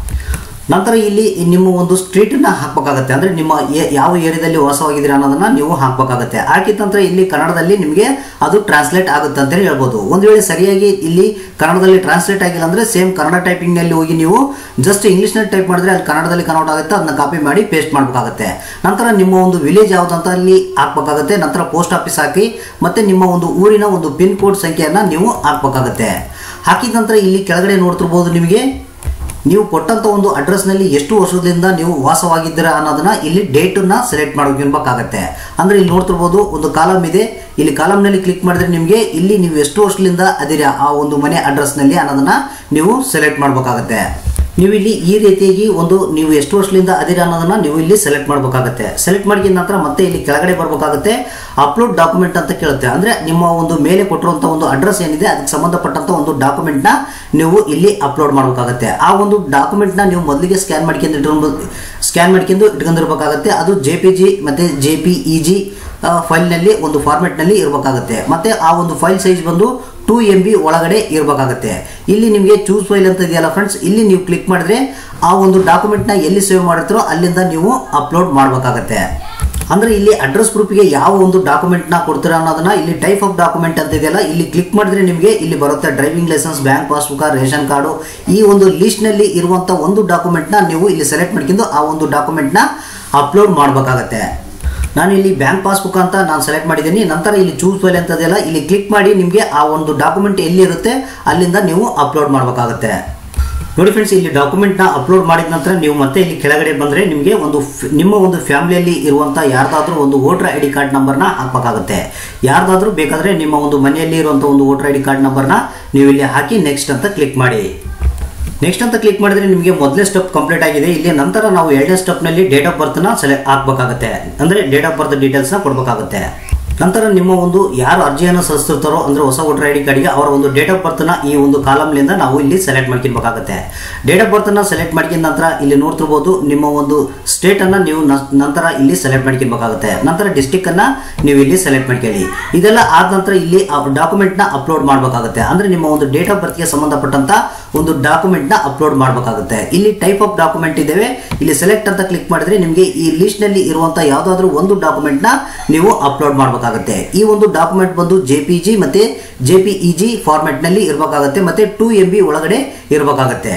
ನಂತರ ಇಲ್ಲಿ ನಿಮ್ಮ ಒಂದು ಸ್ಟ್ರೀಟನ್ನ ಹಾಕಬೇಕಾಗತ್ತೆ ಅಂದರೆ ನಿಮ್ಮ ಏ- ಯಾವ ಏರಿಯಾದಲ್ಲಿ ವಾಸವಾಗಿದ್ದೀರಾ ಅನ್ನೋದನ್ನ ನೀವು ಹಾಕಬೇಕಾಗತ್ತೆ ಹಾಕಿದ ನಂತರ ಇಲ್ಲಿ ಕನ್ನಡದಲ್ಲಿ ನಿಮಗೆ ಅದು ಟ್ರಾನ್ಸ್ಲೇಟ್ ಆಗುತ್ತೆ ಅಂತಲೇ ಹೇಳ್ಬೋದು ಒಂದು ವೇಳೆ ಸರಿಯಾಗಿ ಇಲ್ಲಿ ಕನ್ನಡದಲ್ಲಿ ಟ್ರಾನ್ಸ್ಲೇಟ್ ಆಗಿಲ್ಲ ಅಂದರೆ ಸೇಮ್ ಕನ್ನಡ ಟೈಪಿಂಗ್ನಲ್ಲಿ ಹೋಗಿ ನೀವು ಜಸ್ಟ್ ಇಂಗ್ಲೀಷ್ನಲ್ಲಿ ಟೈಪ್ ಮಾಡಿದ್ರೆ ಅಲ್ಲಿ ಕನ್ನಡದಲ್ಲಿ ಕನ್ವರ್ಟ್ ಆಗುತ್ತೆ ಅದನ್ನ ಕಾಪಿ ಮಾಡಿ ಪೇಸ್ಟ್ ಮಾಡಬೇಕಾಗತ್ತೆ ನಂತರ ನಿಮ್ಮ ಒಂದು ವಿಲೇಜ್ ಯಾವುದು ಅಂತ ಅಲ್ಲಿ ಹಾಕಬೇಕಾಗತ್ತೆ ನಂತರ ಪೋಸ್ಟ್ ಆಫೀಸ್ ಹಾಕಿ ಮತ್ತೆ ನಿಮ್ಮ ಒಂದು ಊರಿನ ಒಂದು ಪಿನ್ ಕೋಡ್ ಸಂಖ್ಯೆಯನ್ನು ನೀವು ಹಾಕಬೇಕಾಗತ್ತೆ ಹಾಕಿದ ನಂತರ ಇಲ್ಲಿ ಕೆಳಗಡೆ ನೋಡ್ತಿರ್ಬೋದು ನಿಮಗೆ ನೀವು ಕೊಟ್ಟಂತ ಒಂದು ಅಡ್ರೆಸ್ನಲ್ಲಿ ಎಷ್ಟು ವರ್ಷದಿಂದ ನೀವು ವಾಸವಾಗಿದ್ದೀರಾ ಅನ್ನೋದನ್ನ ಇಲ್ಲಿ ಡೇಟನ್ನ ಸೆಲೆಕ್ಟ್ ಮಾಡ್ಕೊಬೇಕಾಗತ್ತೆ ಅಂದ್ರೆ ಇಲ್ಲಿ ನೋಡ್ತಿರ್ಬೋದು ಒಂದು ಕಾಲಮ್ ಇದೆ ಇಲ್ಲಿ ಕಾಲಮ್ನಲ್ಲಿ ಕ್ಲಿಕ್ ಮಾಡಿದ್ರೆ ನಿಮಗೆ ಇಲ್ಲಿ ನೀವು ಎಷ್ಟು ವರ್ಷದಿಂದ ಅದಿರಾ ಆ ಒಂದು ಮನೆ ಅಡ್ರೆಸ್ನಲ್ಲಿ ಅನ್ನೋದನ್ನ ನೀವು ಸೆಲೆಕ್ಟ್ ಮಾಡಬೇಕಾಗತ್ತೆ ನೀವು ಇಲ್ಲಿ ಈ ರೀತಿಯಾಗಿ ಒಂದು ನೀವು ಎಷ್ಟು ವರ್ಷದಿಂದ ಅದಿರ ಅನ್ನೋದನ್ನ ನೀವು ಇಲ್ಲಿ ಸೆಲೆಕ್ಟ್ ಮಾಡಬೇಕಾಗುತ್ತೆ ಸೆಲೆಕ್ಟ್ ಮಾಡಿದ ನಂತರ ಮತ್ತೆ ಇಲ್ಲಿ ಕೆಳಗಡೆ ಬರಬೇಕಾಗುತ್ತೆ ಅಪ್ಲೋಡ್ ಡಾಕ್ಯುಮೆಂಟ್ ಅಂತ ಕೇಳುತ್ತೆ ಅಂದ್ರೆ ನಿಮ್ಮ ಒಂದು ಮೇಲೆ ಕೊಟ್ಟಿರುವಂಥ ಒಂದು ಅಡ್ರೆಸ್ ಏನಿದೆ ಅದಕ್ಕೆ ಸಂಬಂಧಪಟ್ಟಂತ ಒಂದು ಡಾಕ್ಯುಮೆಂಟ್ನ ನೀವು ಇಲ್ಲಿ ಅಪ್ಲೋಡ್ ಮಾಡಬೇಕಾಗುತ್ತೆ ಆ ಒಂದು ಡಾಕ್ಯುಮೆಂಟ್ನ ನೀವು ಮೊದಲಿಗೆ ಸ್ಕ್ಯಾನ್ ಮಾಡ್ಕೊಂಡು ಇಟ್ಕೊಂಡು ಸ್ಕ್ಯಾನ್ ಮಾಡ್ಕೊಂಡು ಇಟ್ಕೊಂಡಿರ್ಬೇಕಾಗುತ್ತೆ ಅದು ಜೆ ಪಿ ಜಿ ಮತ್ತು ಜೆ ಪಿ ಇ ಜಿ ಫೈಲ್ನಲ್ಲಿ ಒಂದು ಫಾರ್ಮೆಟ್ನಲ್ಲಿ ಇರಬೇಕಾಗುತ್ತೆ ಮತ್ತು ಆ ಒಂದು ಫೈಲ್ ಸೈಜ್ ಬಂದು ಟೂ ಎಮ್ ಬಿ ಒಳಗಡೆ ಇರಬೇಕಾಗುತ್ತೆ ಇಲ್ಲಿ ನಿಮಗೆ ಚೂಸ್ ಫೈಲ್ ಅಂತ ಇದೆಯಲ್ಲ ಫ್ರೆಂಡ್ಸ್ ಇಲ್ಲಿ ನೀವು ಕ್ಲಿಕ್ ಮಾಡಿದ್ರೆ ಆ ಒಂದು ಡಾಕ್ಯುಮೆಂಟ್ನ ಎಲ್ಲಿ ಸೇವ್ ಮಾಡಿರ್ತೀರೋ ಅಲ್ಲಿಂದ ನೀವು ಅಪ್ಲೋಡ್ ಮಾಡಬೇಕಾಗತ್ತೆ ಅಂದ್ರೆ ಇಲ್ಲಿ ಅಡ್ರೆಸ್ ಪ್ರೂಫ್ಗೆ ಯಾವ ಒಂದು ಡಾಕ್ಯುಮೆಂಟ್ನ ಕೊಡ್ತೀರಾ ಅನ್ನೋದನ್ನ ಇಲ್ಲಿ ಟೈಪ್ ಆಫ್ ಡಾಕ್ಯುಮೆಂಟ್ ಅಂತ ಇದೆಯಲ್ಲ ಇಲ್ಲಿ ಕ್ಲಿಕ್ ಮಾಡಿದ್ರೆ ನಿಮಗೆ ಇಲ್ಲಿ ಬರುತ್ತೆ driving licence bank passbook ration card ಈ ಒಂದು ಲಿಸ್ಟ್ನಲ್ಲಿ ಇರುವಂಥ ಒಂದು ಡಾಕ್ಯುಮೆಂಟ್ನ ನೀವು ಇಲ್ಲಿ ಸೆಲೆಕ್ಟ್ ಮಾಡ್ಕೊಂಡು ಆ ಒಂದು ಡಾಕ್ಯುಮೆಂಟ್ನ ಅಪ್ಲೋಡ್ ಮಾಡಬೇಕಾಗತ್ತೆ ನಾನು ಇಲ್ಲಿ ಬ್ಯಾಂಕ್ ಪಾಸ್ಬುಕ್ ಅಂತ ನಾನು ಸೆಲೆಕ್ಟ್ ಮಾಡಿದ್ದೀನಿ ನಂತರ ಇಲ್ಲಿ ಚೂಸ್ ಫೈಲ್ ಅಂತ ಇದೆಯಲ್ಲ ಇಲ್ಲಿ ಕ್ಲಿಕ್ ಮಾಡಿ ನಿಮಗೆ ಆ ಒಂದು ಡಾಕ್ಯುಮೆಂಟ್ ಎಲ್ಲಿರುತ್ತೆ ಅಲ್ಲಿಂದ ನೀವು ಅಪ್ಲೋಡ್ ಮಾಡಬೇಕಾಗುತ್ತೆ ನೋಡಿ ಫ್ರೆಂಡ್ಸ್ ಇಲ್ಲಿ ಡಾಕ್ಯುಮೆಂಟ್ನ ಅಪ್ಲೋಡ್ ಮಾಡಿದ ನಂತರ ನೀವು ಮತ್ತೆ ಇಲ್ಲಿ ಕೆಳಗಡೆ ಬಂದರೆ ನಿಮಗೆ ಒಂದು ಫ್- ನಿಮ್ಮ ಒಂದು ಫ್ಯಾಮಿಲಿಯಲ್ಲಿ ಇರುವಂಥ ಯಾರ್ದಾದ್ರೂ ಒಂದು ವೋಟರ್ ಐ ಡಿ ಕಾರ್ಡ್ ನಂಬರ್ನ ಹಾಕಬೇಕಾಗುತ್ತೆ ಯಾರ್ದಾದ್ರೂ ಬೇಕಾದರೆ ನಿಮ್ಮ ಒಂದು ಮನೆಯಲ್ಲಿ ಇರುವಂಥ ಒಂದು ವೋಟರ್ ಐ ಡಿ ಕಾರ್ಡ್ ನಂಬರ್ನ ನೀವು ಇಲ್ಲಿ ಹಾಕಿ ನೆಕ್ಸ್ಟ್ ಅಂತ ಕ್ಲಿಕ್ ಮಾಡಿ ನೆಕ್ಸ್ಟ್ ಅಂತ ಕ್ಲಿಕ್ ಮಾಡಿದ್ರೆ ನಿಮಗೆ ಮೊದಲನೇ ಸ್ಟೆಪ್ ಕಂಪ್ಲೀಟ್ ಆಗಿದೆ ಇಲ್ಲಿ ನಂತರ ನಾವು ಎರಡನೇ ಸ್ಟೆಪ್ನಲ್ಲಿ ಡೇಟ್ ಆಫ್ ಬರ್ತ್ನ ಸೆಲೆಕ್ಟ್ ಹಾಕಬೇಕಾಗುತ್ತೆ ಅಂದರೆ ಡೇಟ್ ಆಫ್ ಬರ್ತ್ ಡೀಟೇಲ್ಸ್ನ ಕೊಡಬೇಕಾಗುತ್ತೆ ನಂತರ ನಿಮ್ಮ ಒಂದು ಯಾರು ಅರ್ಜಿಯನ್ನು ಸಲ್ಲಿಸ್ತಿರ್ತಾರೋ ಅಂದರೆ ಹೊಸ ವೋಟರ್ ಐ ಡಿ ಕಾರ್ಡ್ಗೆ ಅವರ ಒಂದು ಡೇಟ್ ಆಫ್ ಬರ್ತ್ನ ಈ ಒಂದು ಕಾಲಮ್ಲಿಂದ ನಾವು ಇಲ್ಲಿ ಸೆಲೆಕ್ಟ್ ಮಾಡ್ಕೊಬೇಕಾಗುತ್ತೆ ಡೇಟ್ ಆಫ್ ಬರ್ತ್ನ ಸೆಲೆಕ್ಟ್ ಮಾಡ್ಕೊಂಡ ನಂತರ ಇಲ್ಲಿ ನೋಡ್ತಿರ್ಬೋದು ನಿಮ್ಮ ಒಂದು ಸ್ಟೇಟನ್ನು ನೀವು ನ- ನಂತರ ಇಲ್ಲಿ ಸೆಲೆಕ್ಟ್ ಮಾಡ್ಕೊಬೇಕಾಗುತ್ತೆ ನಂತರ ಡಿಸ್ಟಿಕ್ಕನ್ನು ನೀವು ಇಲ್ಲಿ ಸೆಲೆಕ್ಟ್ ಮಾಡ್ಕೊಳ್ಳಿ ಇದೆಲ್ಲ ಆದ ನಂತರ ಇಲ್ಲಿ ಡಾಕ್ಯುಮೆಂಟ್ನ ಅಪ್ಲೋಡ್ ಮಾಡಬೇಕಾಗುತ್ತೆ ಅಂದರೆ ನಿಮ್ಮ ಒಂದು ಡೇಟ್ ಆಫ್ ಬರ್ತ್ಗೆ ಸಂಬಂಧಪಟ್ಟಂತ ಒಂದು ಡಾಕ್ಯುಮೆಂಟ್ನ ಅಪ್ಲೋಡ್ ಮಾಡಬೇಕಾಗುತ್ತೆ ಇಲ್ಲಿ ಟೈಪ್ ಆಫ್ ಡಾಕ್ಯುಮೆಂಟ್ ಇದ್ದೇವೆ ಇಲ್ಲಿ ಸೆಲೆಕ್ಟ್ ಅಂತ ಕ್ಲಿಕ್ ಮಾಡಿದ್ರೆ ನಿಮಗೆ ಈ ಲಿಸ್ಟ್ನಲ್ಲಿ ಇರುವಂಥ ಯಾವುದಾದ್ರೂ ಒಂದು ಡಾಕ್ಯುಮೆಂಟ್ನ ನೀವು ಅಪ್ಲೋಡ್ ಮಾಡಬೇಕಾಗುತ್ತೆ ಈ ಒಂದು ಡಾಕ್ಯುಮೆಂಟ್ ಬಂದು ಜೆ ಪಿ ಜಿ ಮತ್ತು ಜೆ ಪಿ ಇ ಜಿ ಫಾರ್ಮೆಟ್ನಲ್ಲಿ ಇರಬೇಕಾಗುತ್ತೆ ಮತ್ತು ಟೂ ಎಂ ಬಿ ಒಳಗಡೆ ಇರಬೇಕಾಗುತ್ತೆ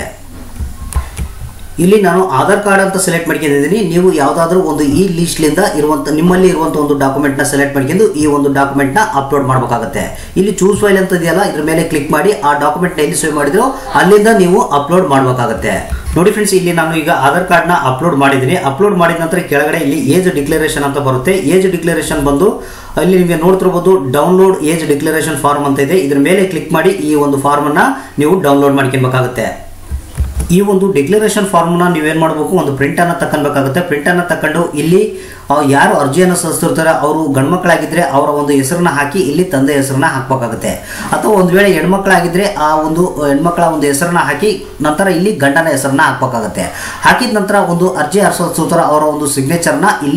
ಇಲ್ಲಿ ನಾನು ಆಧಾರ್ ಕಾರ್ಡ್ ಅಂತ ಸೆಲೆಕ್ಟ್ ಮಾಡ್ಕೊಂಡಿದ್ದೀನಿ ನೀವು ಯಾವುದಾದ್ರೂ ಒಂದು ಈ ಲಿಸ್ಟ್ಲಿಂದ ಇರುವಂಥ ನಿಮ್ಮಲ್ಲಿ ಇರುವಂಥ ಒಂದು ಡಾಕ್ಯುಮೆಂಟ್ನ ಸೆಲೆಕ್ಟ್ ಮಾಡ್ಕೊಂಡು ಈ ಒಂದು ಡಾಕ್ಯುಮೆಂಟ್ನ ಅಪ್ಲೋಡ್ ಮಾಡಬೇಕಾಗುತ್ತೆ ಇಲ್ಲಿ ಚೂಸ್ ಫೈಲ್ ಅಂತ ಇದೆಯಲ್ಲ ಇದ್ರ ಮೇಲೆ ಕ್ಲಿಕ್ ಮಾಡಿ ಆ ಡಾಕ್ಯುಮೆಂಟ್ನ ಎಲ್ಲಿ ಸೇವ್ ಮಾಡಿದ್ರು ಅಲ್ಲಿಂದ ನೀವು ಅಪ್ಲೋಡ್ ಮಾಡಬೇಕಾಗುತ್ತೆ ನೋಡಿ ಫ್ರೆಂಡ್ಸ್ ಇಲ್ಲಿ ನಾನು ಈಗ ಆಧಾರ್ ಕಾರ್ಡ್ನ ಅಪ್ಲೋಡ್ ಮಾಡಿದ್ದೀನಿ ಅಪ್ಲೋಡ್ ಮಾಡಿದ ನಂತರ ಕೆಳಗಡೆ ಇಲ್ಲಿ ಏಜ್ ಡಿಕ್ಲರೇಷನ್ ಅಂತ ಬರುತ್ತೆ ಏಜ್ ಡಿಕ್ಲರೇಷನ್ ಬಂದು ಅಲ್ಲಿ ನಿಮಗೆ ನೋಡ್ತಿರ್ಬೋದು ಡೌನ್ಲೋಡ್ ಏಜ್ ಡಿಕ್ಲರೇಷನ್ ಫಾರ್ಮ್ ಅಂತ ಇದೆ ಇದ್ರ ಮೇಲೆ ಕ್ಲಿಕ್ ಮಾಡಿ ಈ ಒಂದು ಫಾರ್ಮನ್ನು ನೀವು ಡೌನ್ಲೋಡ್ ಮಾಡ್ಕೊಬೇಕಾಗುತ್ತೆ ಈ ಒಂದು ಡಿಕ್ಲರೇಷನ್ ಫಾರ್ಮ್ನ ನೀವೇನು ಮಾಡಬೇಕು ಒಂದು ಪ್ರಿಂಟನ್ನು ತಗೊಳ್ಬೇಕಾಗುತ್ತೆ ಪ್ರಿಂಟನ್ನು ತಗೊಂಡು ಇಲ್ಲಿ ಆ, ಯಾರು ಅರ್ಜಿಯನ್ನು ಸಲ್ಲಿಸ್ತಿರ್ತಾರೆ ಅವರು ಗಂಡ್ಮಕ್ಳಾಗಿದ್ದರೆ ಅವರ ಒಂದು ಹೆಸರನ್ನ ಹಾಕಿ ಇಲ್ಲಿ ತಂದೆ ಹೆಸರನ್ನ ಹಾಕಬೇಕಾಗುತ್ತೆ ಅಥವಾ ಒಂದು ವೇಳೆ ಹೆಣ್ಮಕ್ಳಾಗಿದ್ದರೆ ಆ ಒಂದು ಹೆಣ್ಮಕ್ಳ ಒಂದು ಹೆಸರನ್ನ ಹಾಕಿ ನಂತರ ಇಲ್ಲಿ ಗಂಡನ ಹೆಸರನ್ನ ಹಾಕಬೇಕಾಗುತ್ತೆ ಹಾಕಿದ ನಂತರ ಒಂದು ಅರ್ಜಿ ಸಲ್ಲಿಸ್ತಾರೆ ಅವರ ಒಂದು ಸಿಗ್ನೇಚರ್ನ ಇಲ್ಲಿ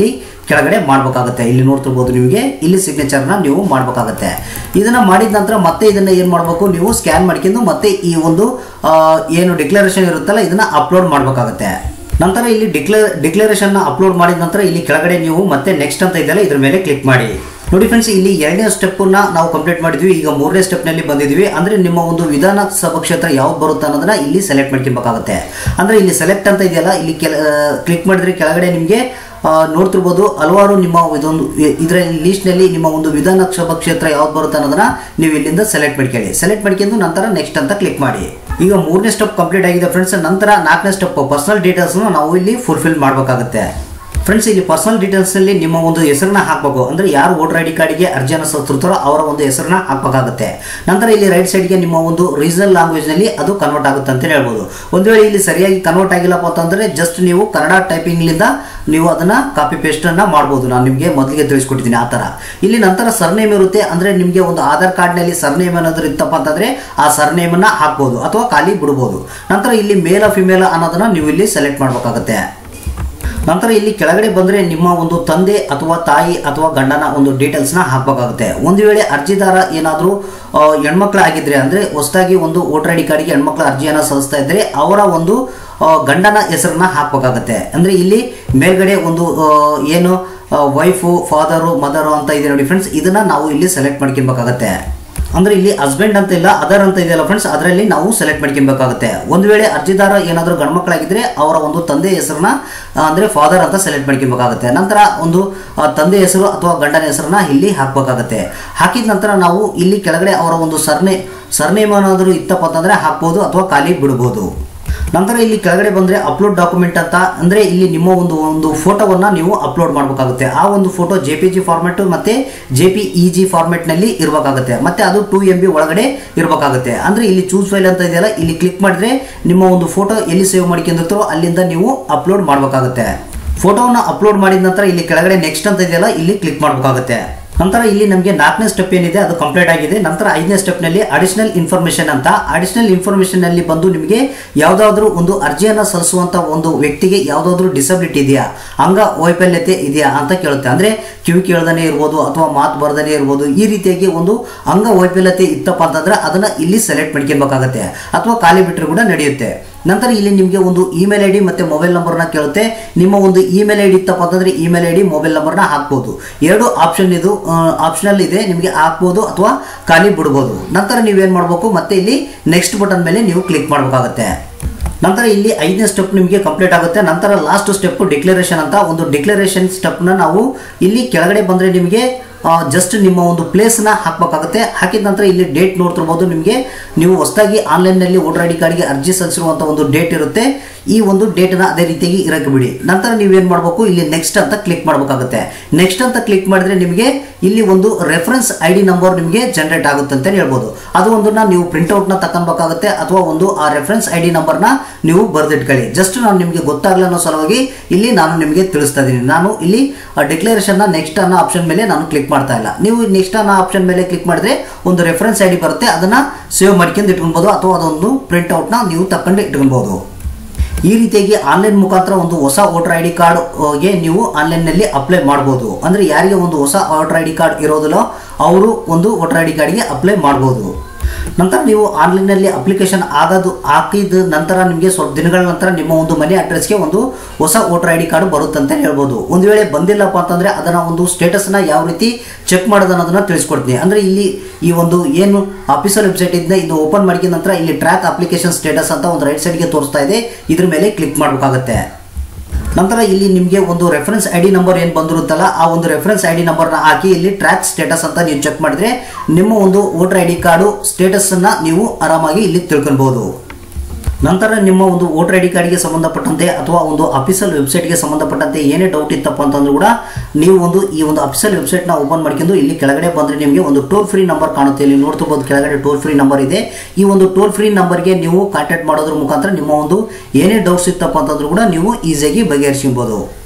ಕೆಳಗಡೆ ಮಾಡಬೇಕಾಗುತ್ತೆ ಇಲ್ಲಿ ನೋಡ್ತಿರ್ಬೋದು ನಿಮಗೆ ಇಲ್ಲಿ ಸಿಗ್ನೇಚರ್ನ ನೀವು ಮಾಡಬೇಕಾಗುತ್ತೆ ಇದನ್ನ ಮಾಡಿದ ನಂತರ ಮತ್ತೆ ಇದನ್ನ ಏನು ಮಾಡಬೇಕು ನೀವು ಸ್ಕ್ಯಾನ್ ಮಾಡ್ಕೊಂಡು ಮತ್ತೆ ಈ ಒಂದು ಆ, ಏನು ಡಿಕ್ಲರೇಷನ್ ಇರುತ್ತಲ್ಲ ಇದನ್ನ ಅಪ್ಲೋಡ್ ಮಾಡಬೇಕಾಗುತ್ತೆ ನಂತರ ಇಲ್ಲಿ ಡಿಕ್ಲೇರ್ ಡಿಕ್ಲರೇಷನ್ ಅಪ್ಲೋಡ್ ಮಾಡಿದ ನಂತರ ಇಲ್ಲಿ ಕೆಳಗಡೆ ನೀವು ಮತ್ತೆ ನೆಕ್ಸ್ಟ್ ಅಂತ ಇದೆಯಲ್ಲ ಇದ್ರ ಮೇಲೆ ಕ್ಲಿಕ್ ಮಾಡಿ ನೋಡಿ ಫ್ರೆಂಡ್ಸ್ ಇಲ್ಲಿ ಎರಡನೇ ಸ್ಟೆಪ್ಪನ್ನ ನಾವು ಕಂಪ್ಲೀಟ್ ಮಾಡಿದ್ವಿ ಈಗ ಮೂರನೇ ಸ್ಟೆಪ್ನಲ್ಲಿ ಬಂದಿದ್ವಿ ಅಂದ್ರೆ ನಿಮ್ಮ ಒಂದು ವಿಧಾನಸಭಾ ಕ್ಷೇತ್ರ ಯಾವ್ದು ಬರುತ್ತೆ ಅನ್ನೋದನ್ನ ಇಲ್ಲಿ ಸೆಲೆಕ್ಟ್ ಮಾಡ್ಕೊಬೇಕಾಗುತ್ತೆ ಅಂದ್ರೆ ಇಲ್ಲಿ ಸೆಲೆಕ್ಟ್ ಅಂತ ಇದೆಯಲ್ಲ ಇಲ್ಲಿ ಕೆಲ ಕ್ಲಿಕ್ ಮಾಡಿದ್ರೆ ಕೆಳಗಡೆ ನಿಮಗೆ ಆ, ನೋಡ್ತಿರ್ಬೋದು ಹಲವಾರು ನಿಮ್ಮ ಇದೊಂದು ಇದರ ಲೀಸ್ಟ್ನಲ್ಲಿ ನಿಮ್ಮ ಒಂದು ವಿಧಾನಸಭಾ ಕ್ಷೇತ್ರ ಯಾವ್ದು ಬರುತ್ತೆ ಅನ್ನೋದನ್ನ ನೀವು ಇಲ್ಲಿಂದ ಸೆಲೆಕ್ಟ್ ಮಾಡ್ಕೊಳ್ಳಿ ಸೆಲೆಕ್ಟ್ ಮಾಡ್ಕೊಂಡು ನಂತರ ನೆಕ್ಸ್ಟ್ ಅಂತ ಕ್ಲಿಕ್ ಮಾಡಿ ಈಗ ಮೂರನೇ ಸ್ಟೆಪ್ ಕಂಪ್ಲೀಟ್ ಆಗಿದೆ ಫ್ರೆಂಡ್ಸ್ ನಂತರ ನಾಲ್ಕನೇ ಸ್ಟೆಪ್ ಪರ್ಸನಲ್ ಡೀಟೇಲ್ಸ್ನ ನಾವು ಇಲ್ಲಿ ಫುಲ್ಫಿಲ್ ಮಾಡಬೇಕಾಗುತ್ತೆ ಫ್ರೆಂಡ್ಸ್ ಇಲ್ಲಿ ಪರ್ಸನಲ್ ಡೀಟೇಲ್ಸಲ್ಲಿ ನಿಮ್ಮ ಒಂದು ಹೆಸರನ್ನ ಹಾಕಬೇಕು ಅಂದರೆ ಯಾರು ವೋಟರ್ ಐ ಡಿ ಕಾರ್ಡ್ಗೆ ಅರ್ಜಿಯನ್ನು ಸಲ್ಲಿಸಿರ್ತಾರೋ ಅವರ ಒಂದು ಹೆಸರನ್ನ ಹಾಕಬೇಕಾಗುತ್ತೆ ನಂತರ ಇಲ್ಲಿ ರೈಟ್ ಸೈಡ್ಗೆ ನಿಮ್ಮ ಒಂದು ರೀಜನಲ್ ಲ್ಯಾಂಗ್ವೇಜ್ನಲ್ಲಿ ಅದು ಕನ್ವರ್ಟ್ ಆಗುತ್ತೆ ಅಂತ ಹೇಳ್ಬೋದು ಒಂದು ವೇಳೆ ಇಲ್ಲಿ ಸರಿಯಾಗಿ ಕನ್ವರ್ಟ್ ಆಗಿಲ್ಲಪ್ಪ ಅಂತಂದರೆ ಜಸ್ಟ್ ನೀವು ಕನ್ನಡ ಟೈಪಿಂಗ್ಲಿಂದ ನೀವು ಅದನ್ನು ಕಾಪಿ ಪೇಸ್ಟನ್ನು ಮಾಡ್ಬೋದು ನಾನು ನಿಮಗೆ ಮೊದಲಿಗೆ ತಿಳಿಸ್ಕೊಟ್ಟಿದ್ದೀನಿ ಆ ಥರ ಇಲ್ಲಿ ನಂತರ ಸರ್ನೇಮ್ ಇರುತ್ತೆ ಅಂದರೆ ನಿಮಗೆ ಒಂದು ಆಧಾರ್ ಕಾರ್ಡ್ನಲ್ಲಿ ಸರ್ನೇಮ್ ಏನಾದರೂ ಇತ್ತಪ್ಪ ಅಂತಂದರೆ ಆ ಸರ್ನೇಮನ್ನು ಹಾಕ್ಬೋದು ಅಥವಾ ಖಾಲಿ ಬಿಡ್ಬೋದು ನಂತರ ಇಲ್ಲಿ ಮೇಲ ಫಿಮೇಲ ಅನ್ನೋದನ್ನು ನೀವು ಇಲ್ಲಿ ಸೆಲೆಕ್ಟ್ ಮಾಡಬೇಕಾಗುತ್ತೆ ನಂತರ ಇಲ್ಲಿ ಕೆಳಗಡೆ ಬಂದರೆ ನಿಮ್ಮ ಒಂದು ತಂದೆ ಅಥವಾ ತಾಯಿ ಅಥವಾ ಗಂಡನ ಒಂದು ಡೀಟೇಲ್ಸ್ನ ಹಾಕಬೇಕಾಗುತ್ತೆ ಒಂದು ವೇಳೆ ಅರ್ಜಿದಾರ ಏನಾದರೂ ಹೆಣ್ಮಕ್ಳಾಗಿದ್ದರೆ ಅಂದರೆ ಹೊಸದಾಗಿ ಒಂದು ವೋಟರ್ ಐ ಡಿ ಕಾರ್ಡ್ಗೆ ಹೆಣ್ಮಕ್ಳ ಅರ್ಜಿಯನ್ನು ಸಲ್ಲಿಸ್ತಾ ಇದ್ದರೆ ಅವರ ಒಂದು ಆ, ಗಂಡನ ಹೆಸರನ್ನ ಹಾಕಬೇಕಾಗತ್ತೆ ಅಂದರೆ ಇಲ್ಲಿ ಮೇಲ್ಗಡೆ ಒಂದು ಆ, ಏನು ವೈಫು ಫಾದರು ಮದರು ಅಂತ ಇದೆ ನೋಡಿ ಫ್ರೆಂಡ್ಸ್ ಇದನ್ನು ನಾವು ಇಲ್ಲಿ ಸೆಲೆಕ್ಟ್ ಮಾಡ್ಕೊಬೇಕಾಗತ್ತೆ ಅಂದ್ರೆ ಇಲ್ಲಿ ಹಸ್ಬೆಂಡ್ ಅಂತ ಇಲ್ಲ ಅದರ್ ಅಂತ ಇದೆಯಲ್ಲ ಫ್ರೆಂಡ್ಸ್ ಅದರಲ್ಲಿ ನಾವು ಸೆಲೆಕ್ಟ್ ಮಾಡ್ಕೊಬೇಕಾಗುತ್ತೆ ಒಂದು ವೇಳೆ ಅರ್ಜಿದಾರ ಏನಾದರೂ ಗಂಡ್ಮಕ್ಳಾಗಿದ್ರೆ ಅವರ ಒಂದು ತಂದೆ ಹೆಸರನ್ನ ಆ, ಅಂದ್ರೆ ಫಾದರ್ ಅಂತ ಸೆಲೆಕ್ಟ್ ಮಾಡ್ಕೊಬೇಕಾಗುತ್ತೆ ನಂತರ ಒಂದು ಆ, ತಂದೆ ಹೆಸರು ಅಥವಾ ಗಂಡನ ಹೆಸರನ್ನ ಇಲ್ಲಿ ಹಾಕಬೇಕಾಗುತ್ತೆ ಹಾಕಿದ ನಂತರ ನಾವು ಇಲ್ಲಿ ಕೆಳಗಡೆ ಅವರ ಒಂದು ಸರ್ನೇ ಸರ್ನೇಮ್ ಏನಾದರೂ ಇತ್ತಪ್ಪ ಅಂತಂದ್ರೆ ಹಾಕ್ಬೋದು ಅಥವಾ ಖಾಲಿ ಬಿಡ್ಬೋದು ನಂತರ ಇಲ್ಲಿ ಕೆಳಗಡೆ ಬಂದರೆ ಅಪ್ಲೋಡ್ ಡಾಕ್ಯುಮೆಂಟ್ ಅಂತ ಅಂದರೆ ಇಲ್ಲಿ ನಿಮ್ಮ ಒಂದು ಒಂದು ಫೋಟೋವನ್ನು ನೀವು ಅಪ್ಲೋಡ್ ಮಾಡಬೇಕಾಗುತ್ತೆ ಆ ಒಂದು photo J P G format ಮತ್ತು ಜೆ ಪಿ ಇ ಜಿ ಫಾರ್ಮೆಟ್ನಲ್ಲಿ ಇರಬೇಕಾಗುತ್ತೆ ಮತ್ತು ಅದು ಟೂ ಎಮ್ ಬಿ ಒಳಗಡೆ ಇರಬೇಕಾಗುತ್ತೆ ಅಂದರೆ ಇಲ್ಲಿ ಚೂಸ್ ಫೈಲ್ ಅಂತ ಇದೆಯಲ್ಲ ಇಲ್ಲಿ ಕ್ಲಿಕ್ ಮಾಡಿದ್ರೆ ನಿಮ್ಮ ಒಂದು ಫೋಟೋ ಎಲ್ಲಿ ಸೇವ್ ಮಾಡ್ಕೊಂಡಿರ್ತಾರೋ ಅಲ್ಲಿಂದ ನೀವು ಅಪ್ಲೋಡ್ ಮಾಡಬೇಕಾಗುತ್ತೆ ಫೋಟೋವನ್ನು ಅಪ್ಲೋಡ್ ಮಾಡಿದ ನಂತರ ಇಲ್ಲಿ ಕೆಳಗಡೆ ನೆಕ್ಸ್ಟ್ ಅಂತ ಇದೆಯಲ್ಲ ಇಲ್ಲಿ ಕ್ಲಿಕ್ ಮಾಡಬೇಕಾಗುತ್ತೆ ನಂತರ ಇಲ್ಲಿ ನಮಗೆ ನಾಲ್ಕನೇ ಸ್ಟೆಪ್ ಏನಿದೆ ಅದು ಕಂಪ್ಲೀಟ್ ಆಗಿದೆ ನಂತರ ಐದನೇ ಸ್ಟೆಪ್ನಲ್ಲಿ ಅಡಿಷನಲ್ ಇನ್ಫಾರ್ಮೇಷನ್ ಅಂತ ಅಡಿಷನಲ್ ಇನ್ಫಾರ್ಮೇಷನ್ನಲ್ಲಿ ಬಂದು ನಿಮಗೆ ಯಾವುದಾದ್ರೂ ಒಂದು ಅರ್ಜಿಯನ್ನು ಸಲ್ಲಿಸುವಂಥ ಒಂದು ವ್ಯಕ್ತಿಗೆ ಯಾವುದಾದ್ರೂ ಡಿಸಬಿಲಿಟಿ ಇದೆಯಾ ಅಂಗ ವೈಫಲ್ಯತೆ ಇದೆಯಾ ಅಂತ ಕೇಳುತ್ತೆ ಅಂದರೆ ಕಿವಿ ಕೇಳ್ದನೇ ಇರ್ಬೋದು ಅಥವಾ ಮಾತು ಬರ್ದನೇ ಇರ್ಬೋದು ಈ ರೀತಿಯಾಗಿ ಒಂದು ಅಂಗ ವೈಫಲ್ಯತೆ ಇತ್ತಪ್ಪ ಅಂತಂದ್ರೆ ಅದನ್ನು ಇಲ್ಲಿ ಸೆಲೆಕ್ಟ್ ಮಾಡ್ಕೊಬೇಕಾಗತ್ತೆ ಅಥವಾ ಖಾಲಿ ಬಿಟ್ಟರೆ ಕೂಡ ನಡೆಯುತ್ತೆ ನಂತರ ಇಲ್ಲಿ ನಿಮಗೆ ಒಂದು ಇಮೇಲ್ ಐ ಡಿ ಮತ್ತು ಮೊಬೈಲ್ ನಂಬರ್ನ ಕೇಳುತ್ತೆ ನಿಮ್ಮ ಒಂದು ಇಮೇಲ್ ಐ ಡಿ ಇತ್ತಪ್ಪ ಅಂತಂದರೆ ಇಮೇಲ್ ಐ ಡಿ ಮೊಬೈಲ್ ನಂಬರ್ನ ಹಾಕ್ಬೋದು ಎರಡು ಆಪ್ಷನ್ ಇದು ಆಪ್ಷನಲ್ ಇದೆ ನಿಮಗೆ ಹಾಕ್ಬೋದು ಅಥವಾ ಖಾಲಿ ಬಿಡ್ಬೋದು ನಂತರ ನೀವೇನು ಮಾಡಬೇಕು ಮತ್ತೆ ಇಲ್ಲಿ ನೆಕ್ಸ್ಟ್ ಬಟನ್ ಮೇಲೆ ನೀವು ಕ್ಲಿಕ್ ಮಾಡಬೇಕಾಗತ್ತೆ ನಂತರ ಇಲ್ಲಿ ಐದನೇ ಸ್ಟೆಪ್ ನಿಮಗೆ ಕಂಪ್ಲೀಟ್ ಆಗುತ್ತೆ ನಂತರ ಲಾಸ್ಟ್ ಸ್ಟೆಪ್ ಡಿಕ್ಲರೇಷನ್ ಅಂತ ಒಂದು ಡಿಕ್ಲರೇಷನ್ ಸ್ಟೆಪ್ನ ನಾವು ಇಲ್ಲಿ ಕೆಳಗಡೆ ಬಂದರೆ ನಿಮಗೆ ಜಸ್ಟ್ ನಿಮ್ಮ ಒಂದು ಪ್ಲೇಸ್ನ ಹಾಕಬೇಕಾಗುತ್ತೆ ಹಾಕಿದ ನಂತರ ಇಲ್ಲಿ ಡೇಟ್ ನೋಡ್ತಿರ್ಬೋದು ನಿಮಗೆ ನೀವು ಹೊಸದಾಗಿ ಆನ್ಲೈನ್ನಲ್ಲಿ ವೋಟರ್ ಐ ಡಿ ಕಾರ್ಡ್ಗೆ ಅರ್ಜಿ ಸಲ್ಲಿಸಿರುವಂಥ ಒಂದು ಡೇಟ್ ಇರುತ್ತೆ ಈ ಒಂದು ಡೇಟನ್ನ ಅದೇ ರೀತಿಯಾಗಿ ಇರಕ್ಕೆ ಬಿಡಿ ನಂತರ ನೀವೇನು ಮಾಡಬೇಕು ಇಲ್ಲಿ ನೆಕ್ಸ್ಟ್ ಅಂತ ಕ್ಲಿಕ್ ಮಾಡಬೇಕಾಗುತ್ತೆ ನೆಕ್ಸ್ಟ್ ಅಂತ ಕ್ಲಿಕ್ ಮಾಡಿದ್ರೆ ನಿಮಗೆ ಇಲ್ಲಿ ಒಂದು ರೆಫರೆನ್ಸ್ ಐ ಡಿ ನಂಬರ್ ನಿಮಗೆ ಜನರೇಟ್ ಆಗುತ್ತೆ ಅಂತ ಹೇಳ್ಬೋದು ಅದು ಒಂದನ್ನ ನೀವು ಪ್ರಿಂಟ್ಔಟ್ನ ತಗೊಬೇಕಾಗುತ್ತೆ ಅಥವಾ ಒಂದು ಆ ರೆಫರೆನ್ಸ್ ಐ ಡಿ ನಂಬರ್ನ ನೀವು ಬರೆದಿಟ್ಕೊಳ್ಳಿ ಜಸ್ಟ್ ನಾನು ನಿಮಗೆ ಗೊತ್ತಾಗಲ್ಲ ಅನ್ನೋ ಸಲುವಾಗಿ ಇಲ್ಲಿ ನಾನು ನಿಮಗೆ ತಿಳಿಸ್ತಾ ಇದ್ದೀನಿ ನಾನು ಇಲ್ಲಿ ಡಿಕ್ಲರೇಷನ್ನ ನೆಕ್ಸ್ಟ್ ಅನ್ನೋ ಆಪ್ಷನ್ ಮೇಲೆ ನಾನು ಕ್ಲಿಕ್ ಮಾಡ್ತಾ ಇಲ್ಲ ನೀವು ನೆಕ್ಸ್ಟ್ ಅನ್ನೋ ಆಪ್ಷನ್ ಮೇಲೆ ಕ್ಲಿಕ್ ಮಾಡಿದ್ರೆ ಒಂದು ರೆಫರೆನ್ಸ್ ಐ ಡಿ ಬರುತ್ತೆ ಅದನ್ನ ಸೇವ್ ಮಾಡ್ಕೊಂಡು ಇಟ್ಕೊಳ್ಬೋದು ಅಥವಾ ಅದೊಂದು ಪ್ರಿಂಟ್ಔಟ್ನ ನೀವು ತಕೊಂಡು ಇಟ್ಕೊಳ್ಬೋದು ಈ ರೀತಿಯಾಗಿ ಆನ್ಲೈನ್ ಮುಖಾಂತರ ಒಂದು ಹೊಸ ವೋಟರ್ ಐ ಡಿ ಕಾರ್ಡ್ಗೆ ನೀವು ಆನ್ಲೈನ್ನಲ್ಲಿ ಅಪ್ಲೈ ಮಾಡ್ಬೋದು ಅಂದರೆ ಯಾರಿಗೆ ಒಂದು ಹೊಸ ವೋಟರ್ ಐ ಡಿ ಕಾರ್ಡ್ ಇರೋದಿಲ್ಲ ಅವರು ಒಂದು ವೋಟರ್ ಐ ಡಿ ಕಾರ್ಡ್ಗೆ ಅಪ್ಲೈ ಮಾಡ್ಬೋದು ನಂತರ ನೀವು ಆನ್ಲೈನಲ್ಲಿ ಅಪ್ಲಿಕೇಶನ್ ಆಗೋದು ಹಾಕಿದ ನಂತರ ನಿಮಗೆ ಸ್ವಲ್ಪ ದಿನಗಳ ನಂತರ ನಿಮ್ಮ ಒಂದು ಮನೆ ಅಡ್ರೆಸ್ಗೆ ಒಂದು ಹೊಸ ವೋಟರ್ ಐ ಡಿ ಕಾರ್ಡ್ ಬರುತ್ತೆ ಅಂತ ಹೇಳ್ಬೋದು ಒಂದು ವೇಳೆ ಬಂದಿಲ್ಲಪ್ಪ ಅಂತಂದರೆ ಅದನ್ನು ಒಂದು ಸ್ಟೇಟಸ್ನ ಯಾವ ರೀತಿ ಚೆಕ್ ಮಾಡೋದು ಅನ್ನೋದನ್ನ ತಿಳಿಸ್ಕೊಡ್ತೀನಿ ಅಂದರೆ ಇಲ್ಲಿ ಈ ಒಂದು ಏನು ಅಫಿಷಿಯಲ್ ವೆಬ್ಸೈಟ್ ಇಂದ ಇದು ಓಪನ್ ಮಾಡಿದ ನಂತರ ಇಲ್ಲಿ ಟ್ರ್ಯಾಕ್ ಅಪ್ಲಿಕೇಶನ್ ಸ್ಟೇಟಸ್ ಅಂತ ಒಂದು ರೈಟ್ ಸೈಡ್ಗೆ ತೋರಿಸ್ತಾ ಇದೆ ಇದ್ರ ಮೇಲೆ ಕ್ಲಿಕ್ ಮಾಡಬೇಕಾಗತ್ತೆ ನಂತರ ಇಲ್ಲಿ ನಿಮಗೆ ಒಂದು ರೆಫರೆನ್ಸ್ ಐ ಡಿ ನಂಬರ್ ಏನು ಬಂದಿರುತ್ತಲ್ಲ ಆ ಒಂದು ರೆಫರೆನ್ಸ್ ಐ ಡಿ ನಂಬರ್ನ ಹಾಕಿ ಇಲ್ಲಿ ಟ್ರ್ಯಾಕ್ ಸ್ಟೇಟಸ್ ಅಂತ ನೀವು ಚೆಕ್ ಮಾಡಿದ್ರೆ ನಿಮ್ಮ ಒಂದು ವೋಟರ್ ಐ ಡಿ ಕಾರ್ಡು ಸ್ಟೇಟಸನ್ನು ನೀವು ಆರಾಮಾಗಿ ಇಲ್ಲಿ ತಿಳ್ಕೊಳ್ಬೋದು ನಂತರ ನಿಮ್ಮ ಒಂದು ವೋಟರ್ ಐ ಡಿ ಕಾರ್ಡ್ಗೆ ಸಂಬಂಧಪಟ್ಟಂತೆ ಅಥವಾ ಒಂದು ಅಫಿಷಿಯಲ್ ವೆಬ್ಸೈಟ್ಗೆ ಸಂಬಂಧಪಟ್ಟಂತೆ ಏನೇ ಡೌಟ್ ಇತ್ತಪ್ಪ ಅಂತಂದ್ರೂ ಕೂಡ ನೀವು ಒಂದು ಈ ಒಂದು ಅಫಿಷಿಯಲ್ ವೆಬ್ಸೈಟ್ನ ಓಪನ್ ಮಾಡ್ಕೊಂಡು ಇಲ್ಲಿ ಕೆಳಗಡೆ ಬಂದರೆ ನಿಮಗೆ ಒಂದು ಟೋಲ್ ಫ್ರೀ ನಂಬರ್ ಕಾಣುತ್ತೆ ಇಲ್ಲಿ ನೋಡ್ತಿರ್ಬೋದು ಕೆಳಗಡೆ ಟೋಲ್ ಫ್ರೀ ನಂಬರ್ ಇದೆ ಈ ಒಂದು ಟೋಲ್ ಫ್ರೀ ನಂಬರ್ಗೆ ನೀವು ಕಾಂಟ್ಯಾಕ್ಟ್ ಮಾಡೋದ್ರ ಮುಖಾಂತರ ನಿಮ್ಮ ಒಂದು ಏನೇ ಡೌಟ್ಸ್ ಇತ್ತಪ್ಪ ಅಂತಂದ್ರೂ ಕೂಡ ನೀವು ಈಸಿಯಾಗಿ ಬಗೆಹರಿಸ್ಕೊಬೋದು